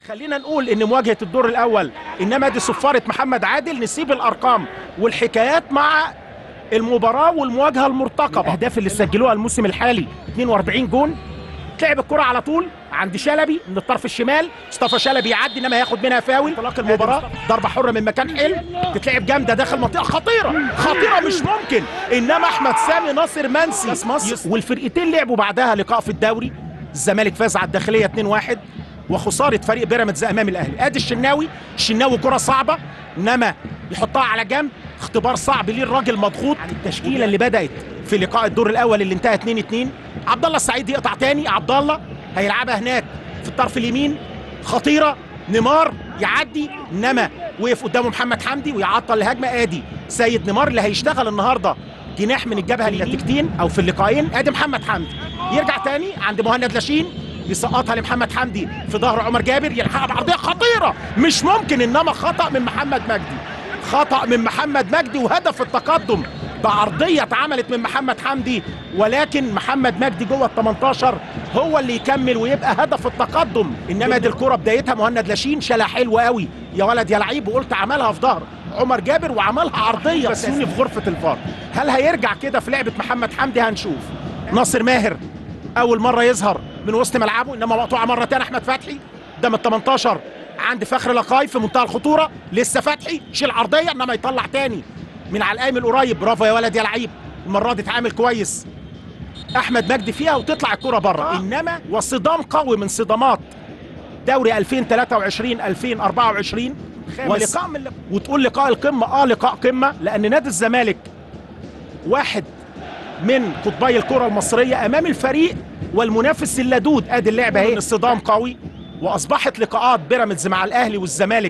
خلينا نقول ان مواجهه الدور الاول انما دي صفاره محمد عادل نسيب الارقام والحكايات مع المباراه والمواجهه المرتقبه الاهداف اللي سجلوها الموسم الحالي 42 جون تلعب الكره على طول عند شلبي من الطرف الشمال مصطفى شلبي يعدي انما ياخد منها فاول انطلاق المباراه ضربه حره من مكان حلو تتلعب جامده داخل منطقه خطيره خطيره مش ممكن انما احمد سامي ناصر منسي مصر والفرقتين لعبوا بعدها لقاء في الدوري الزمالك فاز على الداخليه 2-1 وخساره فريق بيراميدز امام الاهلي ادي الشناوي الشناوي كره صعبه انما يحطها على جنب اختبار صعب ليه الراجل مضغوط التشكيله اللي بدات في لقاء الدور الاول اللي انتهى 2 2 عبد الله السعيد يقطع تاني عبد الله هيلعبها هناك في الطرف اليمين خطيره نيمار يعدي انما وقف قدامه محمد حمدي ويعطل الهجمه ادي سيد نيمار اللي هيشتغل النهارده جناح من الجبهه النتيجتين او في اللقاءين ادي محمد حمدي يرجع تاني عند مهند لاشين يسقطها لمحمد حمدي في ظهر عمر جابر يلحقها بعرضيه خطيره مش ممكن انما خطا من محمد مجدي خطا من محمد مجدي وهدف التقدم بعرضيه اتعملت من محمد حمدي ولكن محمد مجدي جوه ال 18 هو اللي يكمل ويبقى هدف التقدم انما دي الكره بدايتها مهند لاشين شالها حلوه قوي يا ولد يا لعيب وقلت عملها في ظهر عمر جابر وعملها عرضيه بسيوني في غرفه الفار هل هيرجع كده في لعبه محمد حمدي هنشوف ناصر ماهر اول مره يظهر من وسط ملعبه انما مقطوعه مره تانية احمد فتحي قدام ال 18 عند فخر لقاي في منتهى الخطوره لسه فتحي شيل عرضيه انما يطلع تاني من على القايم القريب برافو يا ولد يا لعيب المره دي اتعامل كويس احمد مجدي فيها وتطلع الكره بره انما وصدام قوي من صدامات دوري 2023 2024 ولقاء من وتقول لقاء القمه اه لقاء قمه لان نادي الزمالك واحد من قطبي الكره المصريه امام الفريق والمنافس اللدود ادي اللعبه اهي الصدام قوي واصبحت لقاءات بيراميدز مع الاهلي والزمالك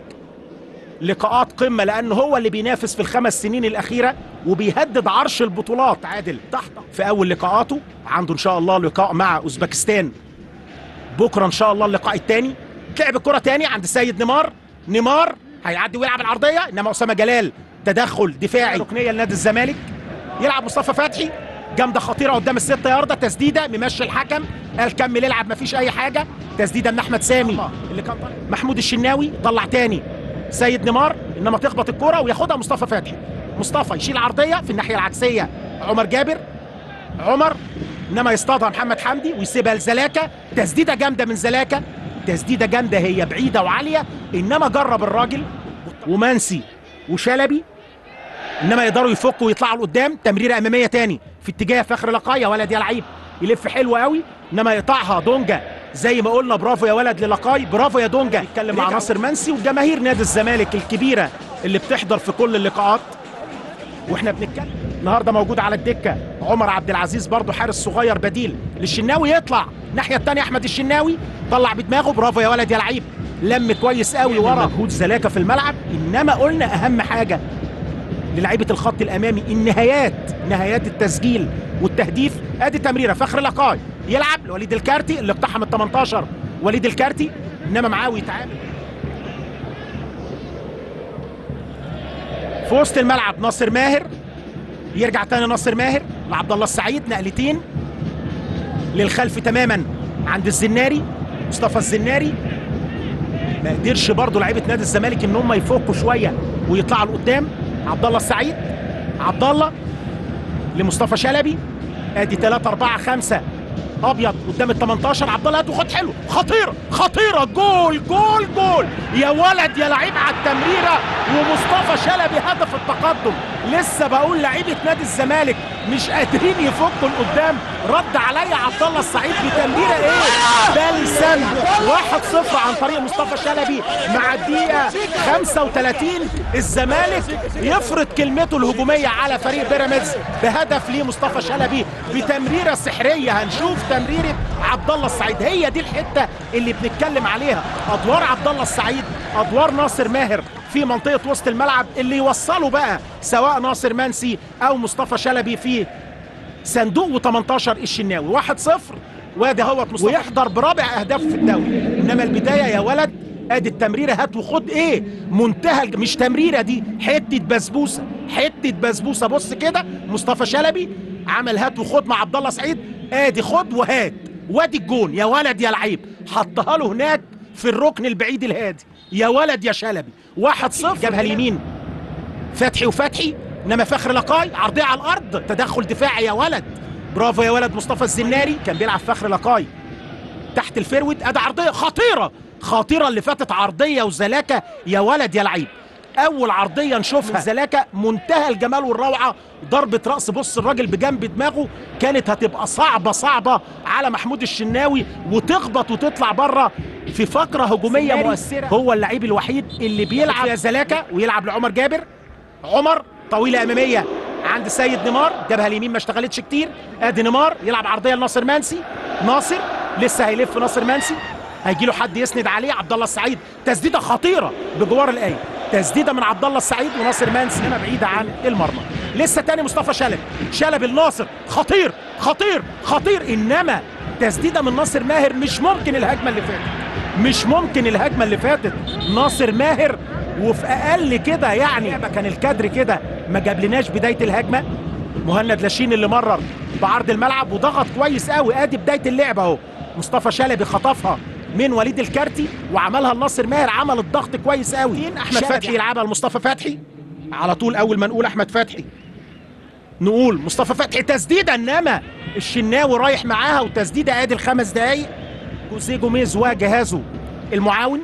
لقاءات قمه لان هو اللي بينافس في الخمس سنين الاخيره وبيهدد عرش البطولات عادل تحت في اول لقاءاته عنده ان شاء الله لقاء مع اوزبكستان بكره ان شاء الله اللقاء الثاني تلعب الكره تاني عند سيد نيمار نيمار هيعدي ويلعب العرضيه انما اسامه جلال تدخل دفاعي ركنيه لنادي الزمالك يلعب مصطفى فتحي جامده خطيره قدام الست ياردة تسديده ممشي الحكم قال كمل العب مفيش اي حاجه تسديده من احمد سامي اللي كان طالع محمود الشناوي طلع تاني سيد نيمار انما تخبط الكره وياخدها مصطفى فتحي مصطفى يشيل عرضيه في الناحيه العكسيه عمر جابر عمر انما يصطادها محمد حمدي ويسيبها لزلاكا تسديده جامده من زلاكا تسديده جامده هي بعيده وعاليه انما جرب الراجل ومنسي وشلبي انما يقدروا يفكوا ويطلعوا لقدام تمريره اماميه تاني في اتجاه فخر لقايا ولد يا لعيب يلف حلو قوي انما يقطعها دونجا زي ما قلنا برافو يا ولد للقاي برافو يا دونجا يتكلم مع ناصر منسي وجماهير نادي الزمالك الكبيره اللي بتحضر في كل اللقاءات واحنا بنتكلم النهارده موجود على الدكه عمر عبد العزيز برضه حارس صغير بديل للشناوي يطلع الناحيه الثانيه احمد الشناوي طلع بدماغه برافو يا ولد يا لعيب لم كويس قوي ورا مجهود زلاكه في الملعب انما قلنا اهم حاجه للعيبه الخط الامامي النهايات نهايات التسجيل والتهديف ادي تمريره فخر لقاي يلعب لوليد الكارتي اللي اقتحم ال 18 وليد الكارتي انما معاه ويتعامل في وسط الملعب ناصر ماهر يرجع تاني ناصر ماهر لعبد الله السعيد نقلتين للخلف تماما عند الزناري مصطفى الزناري ما قدرش برضه لعيبه نادي الزمالك ان هم يفكوا شويه ويطلعوا لقدام عبد الله السعيد عبد الله لمصطفى شلبي ادي 3 4 5 ابيض قدام ال 18 عبد الله وخد حلو خطيره خطيره جول جول جول يا ولد يا لعيب على التمريره ومصطفى شلبي هدف التقدم لسه بقول لعيبه نادي الزمالك مش قادرين يفكوا لقدام رد عليا عبد الله السعيد بتمريره ايه بلسم 1-0 عن طريق مصطفى شلبي مع الدقيقه 35 الزمالك يفرض كلمته الهجوميه على فريق بيراميدز بهدف لمصطفى شلبي بتمريره سحريه هنشوف تمريره عبد الله السعيد هي دي الحته اللي بنتكلم عليها ادوار عبد الله السعيد ادوار ناصر ماهر في منطقه وسط الملعب اللي يوصلوا بقى سواء ناصر منسي او مصطفى شلبي في صندوق و18 الشناوي 1-0 وادي اهوت مصطفى ويحضر برابع اهداف في الدوري انما البدايه يا ولد ادي التمريره هات وخد ايه منتهى الج- مش تمريره دي حته بسبوسه حته بسبوسه بص كده مصطفى شلبي عمل هات وخد مع عبد الله سعيد ادي خد وهات وادي الجون يا ولد يا لعيب حطها له هناك في الركن البعيد الهادي يا ولد يا شلبي واحد صفر جابها اليمين فتحي وفتحي انما فخر لقاي عرضيه على الارض تدخل دفاعي يا ولد برافو يا ولد مصطفى الزناري كان بيلعب فخر لقاي تحت الفيرود ادي عرضيه خطيره خطيره اللي فاتت عرضيه وزلاكه يا ولد يا لعيب اول عرضيه نشوفها زلاكه منتهى الجمال والروعه ضربه راس بص الراجل بجنب دماغه كانت هتبقى صعبه صعبه على محمود الشناوي وتخبط وتطلع بره في فقره هجوميه مؤثره هو اللعيب الوحيد اللي بيلعب يا زلاكه ويلعب لعمر جابر عمر طويله اماميه عند سيد نيمار جابها اليمين ما اشتغلتش كتير ادي نيمار يلعب عرضيه لناصر منسي ناصر لسه هيلف ناصر منسي هيجي له حد يسند عليه عبد الله السعيد تسديده خطيره بجوار الايه تسديده من عبد الله السعيد وناصر منسي هنا بعيده عن المرمى لسه تاني مصطفى شلبي شلبي الناصر خطير خطير خطير انما تسديده من ناصر ماهر مش ممكن الهجمه اللي فاتت مش ممكن الهجمه اللي فاتت ناصر ماهر وفي اقل كده يعني كان الكادر كده ما جابلناش بدايه الهجمه مهند لاشين اللي مرر بعرض الملعب وضغط كويس قوي ادي بدايه اللعبه اهو مصطفى شلبي خطفها من وليد الكارتي وعملها لناصر ماهر عمل الضغط كويس قوي احمد فتحي يلعبها لمصطفى فتحي على طول اول ما نقول احمد فتحي نقول مصطفى فتحي تسديده انما الشناوي رايح معاها وتسديده ادي الخمس دقايق جوزيه جوميز وجهازه المعاون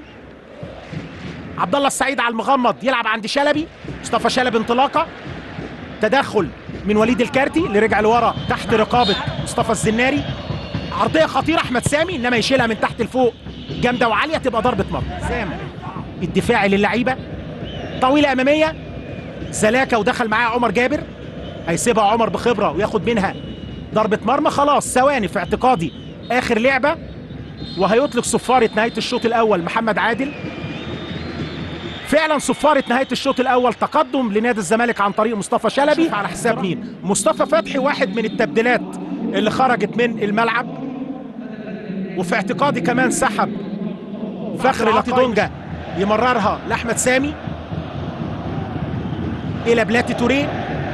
عبد الله السعيد على المغمض يلعب عند شلبي مصطفى شلبي انطلاقه تدخل من وليد الكارتي اللي رجع لورا تحت رقابه مصطفى الزناري عرضيه خطيره احمد سامي انما يشيلها من تحت لفوق جامده وعاليه تبقى ضربه مرمى سامي الدفاعي للعيبه طويله اماميه زلاكه ودخل معاه عمر جابر هيسيبها عمر بخبره وياخد منها ضربه مرمى خلاص ثواني في اعتقادي اخر لعبه وهيطلق صفاره نهايه الشوط الاول محمد عادل فعلا صفاره نهايه الشوط الاول تقدم لنادي الزمالك عن طريق مصطفى شلبي على حساب مين مصطفى فتحي واحد من التبديلات اللي خرجت من الملعب وفي اعتقادي كمان سحب فخر لاتي دونجا يمررها لاحمد سامي الى بلاتي توريه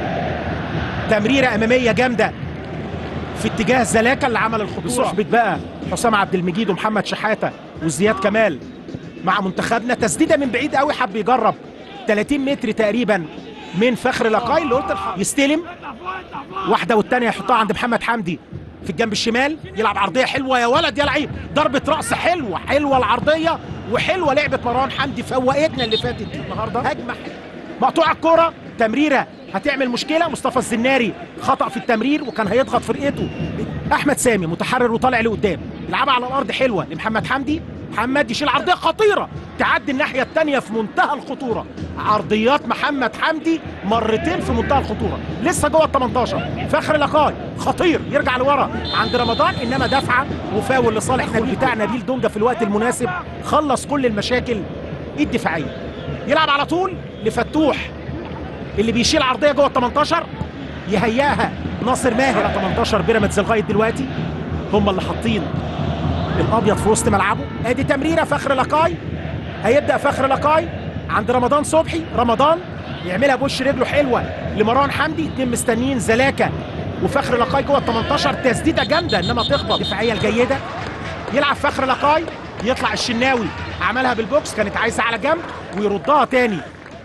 تمريره اماميه جامده في اتجاه زلاكا اللي عمل الخطوره بصحبه بقى حسام عبد المجيد ومحمد شحاته وزياد كمال مع منتخبنا تسديده من بعيد قوي حب يجرب 30 متر تقريبا من فخر لقاي اللي قلت يستلم واحده والثانيه يحطها عند محمد حمدي في الجنب الشمال يلعب عرضيه حلوه يا ولد يا لعيب ضربه راس حلوه حلوه العرضيه وحلوه لعبه مروان حمدي فوقتنا اللي فاتت دي النهارده هجمه مقطوعه الكوره تمريره هتعمل مشكله مصطفى الزناري خطا في التمرير وكان هيضغط فرقته احمد سامي متحرر وطالع لقدام يلعبها على الارض حلوه لمحمد حمدي محمد يشيل عرضيه خطيره تعدي الناحيه الثانيه في منتهى الخطوره عرضيات محمد حمدي مرتين في منتهى الخطوره لسه جوه ال 18 فخر لقاي خطير يرجع لورا عند رمضان انما دفعه وفاول لصالح نبيل بتاع نبيل دونجا في الوقت المناسب خلص كل المشاكل الدفاعيه يلعب على طول لفتوح اللي بيشيل عرضيه جوه ال 18 يهياها ناصر ماهر 18 بيراميدز لغايه دلوقتي هم اللي حاطين الابيض في وسط ملعبه ادي تمريره فخر لقاي هيبدا فخر لقاي عند رمضان صبحي رمضان يعملها بوش رجله حلوه لمروان حمدي اتنين مستنيين زلاكه وفخر لقاي جوه ال 18 تسديده جامده انما تخبط الدفاعيه الجيده يلعب فخر لقاي يطلع الشناوي عملها بالبوكس كانت عايزه على جنب ويردها تاني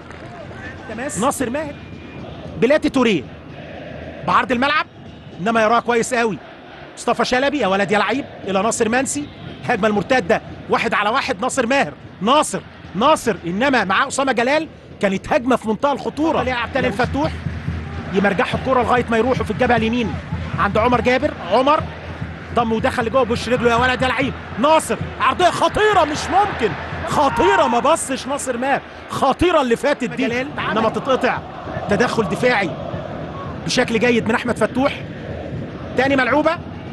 ناصر ماهر بلاتي توريه بعرض الملعب انما يراها كويس قوي مصطفى شلبي يا ولد يا لعيب الى ناصر منسي الهجمه المرتده واحد على واحد ناصر ماهر ناصر ناصر انما معاه اسامه جلال كانت هجمه في منتهى الخطوره لاعب تاني الفتوح يمرجحوا الكره لغايه ما يروحوا في الجبهه اليمين عند عمر جابر عمر ضم ودخل لجوه بوش رجله يا ولد يا لعيب ناصر عرضيه خطيره مش ممكن خطيره ما بصش ناصر ماهر خطيره اللي فاتت دي انما تتقطع تدخل دفاعي بشكل جيد من احمد فتوح تاني ملعوبه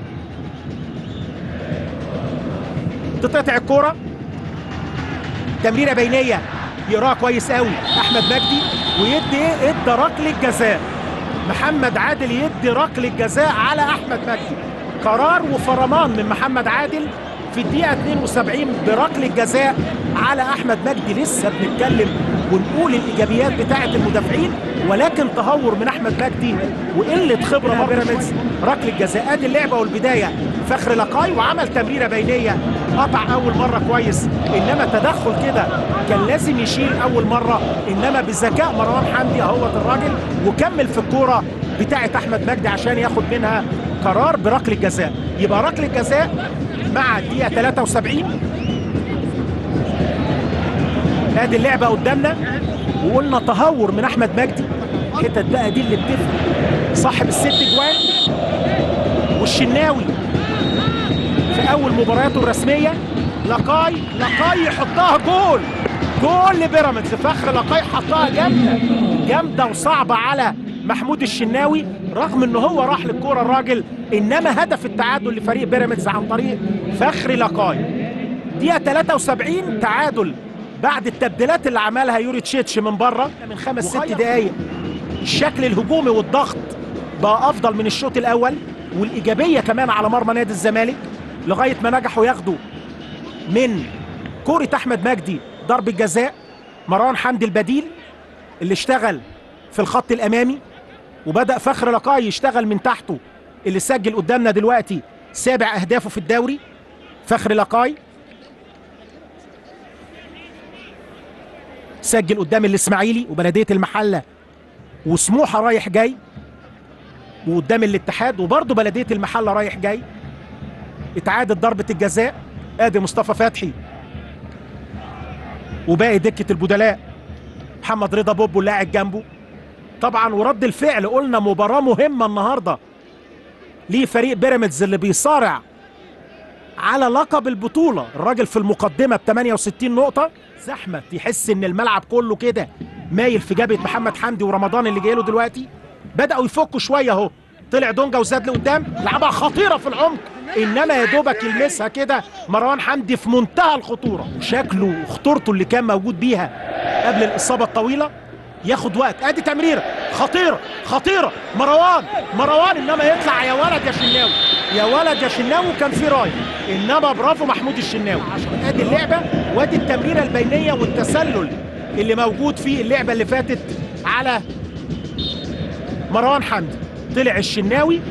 تتقطع الكوره تمريره بينيه يقراها كويس قوي احمد مجدي ويدي ايه ادى ركله جزاء محمد عادل يدي ركله جزاء على احمد مجدي قرار وفرمان من محمد عادل في الدقيقه 72 بركله جزاء على احمد مجدي لسه بنتكلم ونقول الايجابيات بتاعه المدافعين ولكن تهور من احمد مجدي وقله خبره برضه بيراميدز ركله جزاء ادي اللعبه والبدايه فخر لقاي وعمل تمريره بينيه قطع اول مره كويس انما تدخل كده كان لازم يشيل اول مره انما بذكاء مروان حمدي اهوت الراجل وكمل في الكوره بتاعه احمد مجدي عشان ياخد منها قرار بركله جزاء يبقى ركله جزاء مع الدقيقه 73 ادي اللعبه قدامنا وقلنا تهور من احمد مجدي الحتت بقى دي اللي بتفرق صاحب الست جوان والشناوي في اول مبارياته الرسميه لقاي لقاي يحطها جول جول لبيراميدز فخر لقاي حطها جامده جامده وصعبه على محمود الشناوي رغم ان هو راح للكوره الراجل انما هدف التعادل لفريق بيراميدز عن طريق فخر لقاي دقيقه 73 تعادل بعد التبديلات اللي عملها يوري تشيتش من بره من خمس ست دقايق الشكل الهجومي والضغط بقى افضل من الشوط الاول والايجابيه كمان على مرمى نادي الزمالك لغايه ما نجحوا ياخدوا من كوره احمد مجدي ضربه جزاء مروان حمدي البديل اللي اشتغل في الخط الامامي وبدا فخر لقاي يشتغل من تحته اللي سجل قدامنا دلوقتي سابع اهدافه في الدوري فخر لقاي سجل قدام الاسماعيلي وبلديه المحله وسموحه رايح جاي وقدام الاتحاد وبرضه بلديه المحله رايح جاي اتعادت ضربه الجزاء ادي مصطفى فتحي وباقي دكه البدلاء محمد رضا بوبو اللاعب جنبه طبعا ورد الفعل قلنا مباراه مهمه النهارده لفريق بيراميدز اللي بيصارع على لقب البطوله الراجل في المقدمه ب 68 نقطه زحمه يحس ان الملعب كله كده مايل في جبهه محمد حمدي ورمضان اللي جاي له دلوقتي بداوا يفكوا شويه اهو طلع دونجا وزاد لقدام لعبها خطيره في العمق انما يا دوبك يلمسها كده مروان حمدي في منتهى الخطوره شكله وخطورته اللي كان موجود بيها قبل الاصابه الطويله ياخد وقت ادي تمريره خطيره خطيره مروان مروان انما يطلع يا ولد يا شناوي يا ولد يا شناوي كان في راي انما برافو محمود الشناوي ادي اللعبه وادي التمريره البينيه والتسلل اللي موجود في اللعبه اللي فاتت على مروان حمدي طلع الشناوي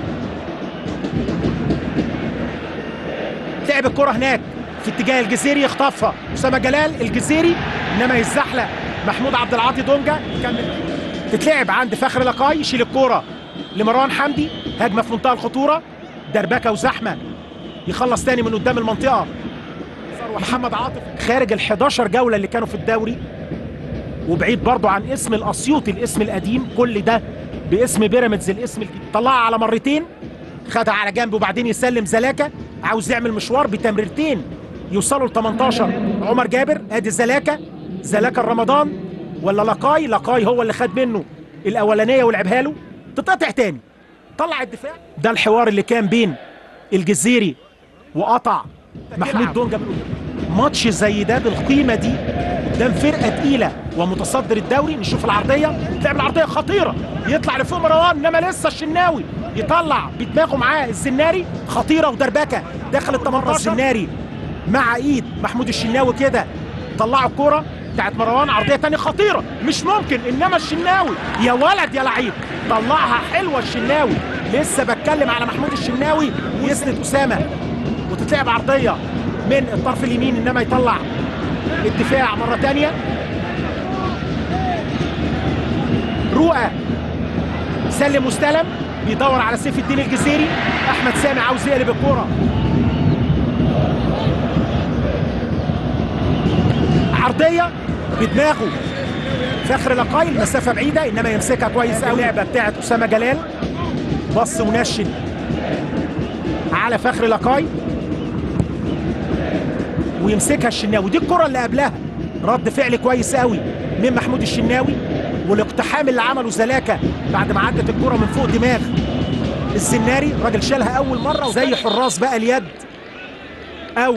لعب الكره هناك في اتجاه الجزيري يخطفها اسامه جلال الجزيري انما يتزحلق محمود عبد العاطي دونجا يكمل تتلعب عند فخر لقاي يشيل الكوره لمروان حمدي هجمه في منتهى الخطوره دربكه وزحمه يخلص تاني من قدام المنطقه محمد عاطف خارج ال 11 جوله اللي كانوا في الدوري وبعيد برضه عن اسم الاسيوطي الاسم القديم كل ده باسم بيراميدز الاسم الجديد طلعها على مرتين خدها على جنب وبعدين يسلم زلاكا عاوز يعمل مشوار بتمريرتين يوصلوا ل 18 عمر جابر ادي زلاكا زلاكا رمضان ولا لقاي لقاي هو اللي خد منه الاولانيه ولعبها له تتقطع تاني طلع الدفاع ده الحوار اللي كان بين الجزيري وقطع محمود دونجا من قدام. ماتش زي ده بالقيمه دي قدام فرقه تقيله ومتصدر الدوري نشوف العرضيه لعب العرضيه خطيره يطلع لفوق مروان انما لسه الشناوي يطلع بدماغه معاه الزناري خطيره ودربكه داخل ال 18 الزناري مع ايد محمود الشناوي كده طلعوا الكوره بتاعت مروان عرضيه تانية خطيره مش ممكن انما الشناوي يا ولد يا لعيب طلعها حلوه الشناوي لسه بتكلم على محمود الشناوي ويسند اسامه وتتلعب عرضيه من الطرف اليمين انما يطلع الدفاع مره تانية رؤى سلم واستلم بيدور على سيف الدين الجزيري احمد سامي عاوز يقلب الكوره عرضيه بدماغه فخر لقاي المسافه بعيده انما يمسكها كويس قوي اللعبه بتاعت اسامه جلال بص منشن على فخر لقاي ويمسكها الشناوي دي الكره اللي قبلها رد فعل كويس قوي من محمود الشناوي والاقتحام اللي عمله زلاكا بعد ما عدت الكره من فوق دماغ الزناري راجل شالها اول مره زي حراس بقى اليد او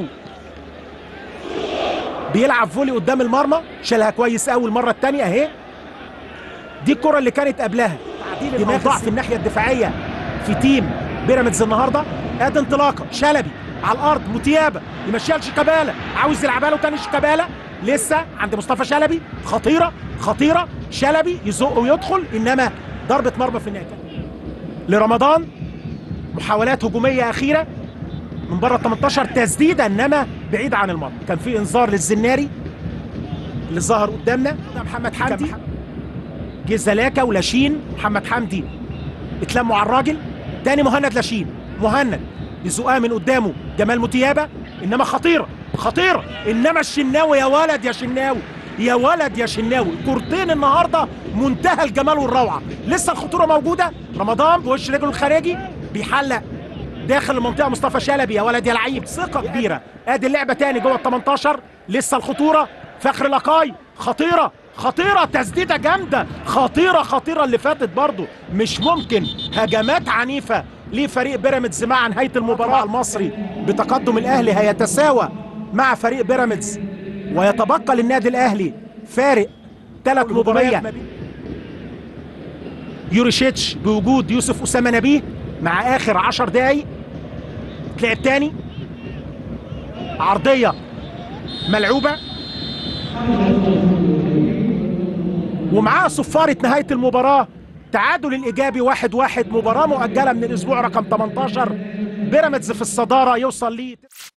بيلعب فولي قدام المرمى شالها كويس قوي المره الثانيه اهي دي الكره اللي كانت قبلها تعديل الاوضاع في الناحيه الدفاعيه في تيم بيراميدز النهارده ادي انطلاقه شلبي على الارض متيابه يمشيها لشيكابالا عاوز يلعبها له تاني شيكابالا لسه عند مصطفى شلبي خطيره خطيره شلبي يزق ويدخل انما ضربه مرمى في النهايه لرمضان محاولات هجوميه اخيره من بره 18 تسديده انما بعيد عن المرمى كان في انذار للزناري اللي ظهر قدامنا ده محمد حمدي جه زلاكا ولاشين محمد حمدي اتلموا على الراجل تاني مهند لاشين مهند يزقها من قدامه جمال متيابه انما خطيره خطيره انما الشناوي يا ولد يا شناوي يا ولد يا شناوي كورتين النهارده منتهى الجمال والروعه لسه الخطوره موجوده رمضان بوش رجله الخارجي بيحلق داخل المنطقه مصطفى شلبي يا ولد يا لعيب ثقه كبيره ادي اللعبه تاني جوه ال 18 لسه الخطوره فخر لقاي خطيره خطيره تسديده جامده خطيره خطيره اللي فاتت برضو مش ممكن هجمات عنيفه لفريق بيراميدز مع نهايه المباراه المصري بتقدم الاهلي هيتساوى مع فريق بيراميدز ويتبقى للنادي الاهلي فارق ثلاث مباريات يوريشيتش بوجود يوسف اسامه نبيه مع اخر 10 دقايق تلعب تاني عرضيه ملعوبه ومعاها صفارة نهاية المباراة تعادل الإيجابي واحد واحد مباراة مؤجلة من الأسبوع رقم 18 بيراميدز في الصدارة يوصل ليه